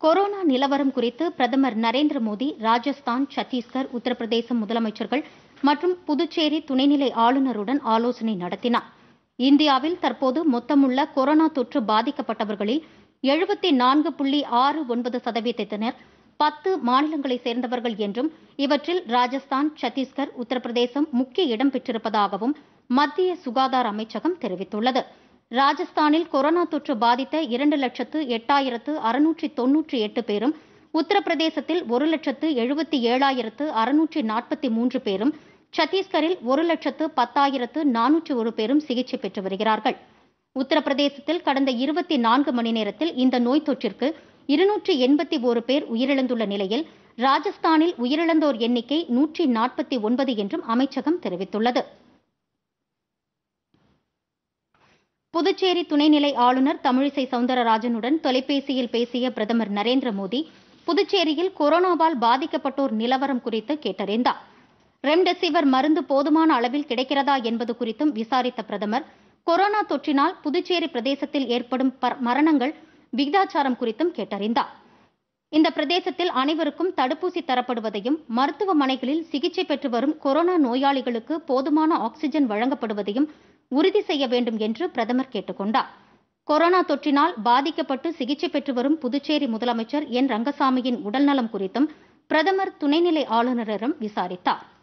corona நிலவரம் குறித்து பிரதமர் நரேந்திர மோடி ராஜஸ்தான் சத்தீஸ்கர் உத்தரப்பிரதேசம் முதலமைச்சர்கள் மற்றும் புதுச்சேரி துணைநிலை ஆளுநருடன் ஆலோசனை நடத்தினார் இந்தியாவில் தற்போது மொத்தமுள்ள கொரோனா தொற்று பாதிக்கப்பட்டவர்களில் எழுபத்தி நான்கு புள்ளி ஆறு ஒன்பது சதவீதத்தினர் பத்து மாநிலங்களைச் சேர்ந்தவர்கள் என்றும் இவற்றில் ராஜஸ்தான் சத்தீஸ்கர் உத்தரப்பிரதேசம் முக்கிய இடம் பெற்றிருப்பதாகவும் மத்திய சுகாதார அமைச்சகம் தெரிவித்துள்ளது ராஜஸ்தானில் கொரோனா தொற்று பாதித்த இரண்டு லட்சத்து எட்டாயிரத்து அறுநூற்றி தொன்னூற்றி எட்டு பேரும் உத்தரப்பிரதேசத்தில் ஒரு லட்சத்து எழுபத்தி ஏழாயிரத்து அறுநூற்றி நாற்பத்தி மூன்று பேரும் சத்தீஸ்கரில் ஒரு லட்சத்து பத்தாயிரத்து நானூற்று ஒரு பேரும் சிகிச்சை பெற்று வருகிறார்கள் உத்தரப்பிரதேசத்தில் கடந்த இருபத்தி நான்கு மணி நேரத்தில் இந்த நோய் தொற்றிற்கு இருநூற்றி எண்பத்தி ஒரு பேர் உயிரிழந்துள்ள நிலையில் ராஜஸ்தானில் உயிரிழந்தோர் எண்ணிக்கை நூற்றி நாற்பத்தி ஒன்பது என்றும் அமைச்சகம் தெரிவித்துள்ளது புதுச்சேரி துணைநிலை ஆளுநர் தமிழிசை சவுந்தரராஜனுடன் தொலைபேசியில் பேசிய பிரதமர் நரேந்திர மோடி புதுச்சேரியில் கொரோனாவால் பாதிக்கப்பட்டோர் நிலவரம் குறித்து கேட்டறிந்தார் ரெம்டெசிவிர் மருந்து போதுமான அளவில் கிடைக்கிறதா என்பது குறித்தும் விசாரித்த பிரதமர் கொரோனா தொற்றினால் புதுச்சேரி பிரதேசத்தில் ஏற்படும் மரணங்கள் விகிதாச்சாரம் குறித்தும் கேட்டறிந்தார் இந்த பிரதேசத்தில் அனைவருக்கும் தடுப்பூசி தரப்படுவதையும் மருத்துவமனைகளில் சிகிச்சை பெற்று வரும் கொரோனா நோயாளிகளுக்கு போதுமான ஆக்ஸிஜன் வழங்கப்படுவதையும் உறுதி செய்ய வேண்டும் என்று பிரதமர் கேட்டுக்கொண்டார் கொரோனா தொற்றினால் பாதிக்கப்பட்டு சிகிச்சை பெற்று வரும் புதுச்சேரி முதலமைச்சர் என் ரங்கசாமியின் உடல்நலம் குறித்தும் பிரதமர் துணைநிலை ஆளுநரிடம் விசாரித்தார்